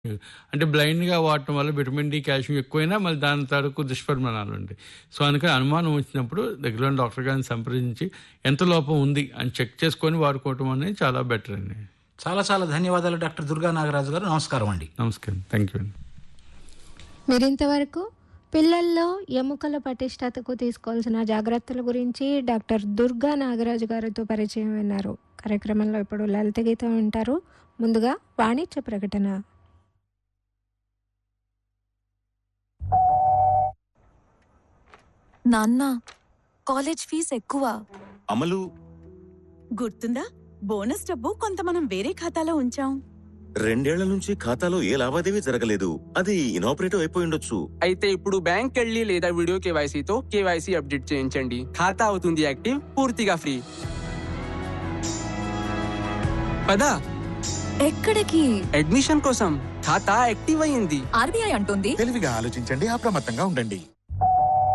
అంటే బ్లైండ్‌గా వాడటం వల్ల విటమిన్ డి, కాల్షియం ఎక్కువైనా మళ్ళీ దాని తాలూకు దుష్పరిణామాలు ఉంటాయి. సో, అందుకని అనుమానం వచ్చినప్పుడు దగ్గరలోని డాక్టర్ గారిని సంప్రదించి ఎంత లోపం ఉంది అని చెక్ చేసుకొని వాడుకోవటం అనేది చాలా బెటర్ అండి. చాలా చాలా ధన్యవాదాలు డాక్టర్ దుర్గా నాగరాజు గారు నమస్కారం అండి నమస్కారం. థ్యాంక్ యూ అండి. మీరింతవరకు పిల్లల్లో ఎముకల పటిష్టతకు తీసుకోవాల్సిన జాగ్రత్తల గురించి డాక్టర్ దుర్గా నాగరాజు గారితో పరిచయం విన్నారు కార్యక్రమంలో ఇప్పుడు లలిత గీతం వింటారు ముందుగా వాణిజ్య ప్రకటన నాన్న కాలేజ్ ఫీజు ఎక్కువ అమలు గుర్తుందా బోనస్ డబ్బు కొంత మనం వేరే ఖాతాలో ఉంచాం రెండేళ్ల నుంచి ఖాతాలో ఏ లావాదేవీ జరగలేదు అది ఇనాపరేటివ్ అయిపోయి ఉండొచ్చు అయితే ఇప్పుడు బ్యాంక్ వెళ్ళి లేదా వీడియో కేవైసీతో కేవైసీ అప్డేట్ చేయించండి ఖాతా అవుతుంది యాక్టివ్ పూర్తిగా ఫ్రీ పదా ఎక్కడికి అడ్మిషన్ కోసం ఖాతా యాక్టివ్ అయ్యింది ఆర్బీఐ అంటుంది తెలివిగా ఆలోచించండి అప్రమత్తంగా ఉండండి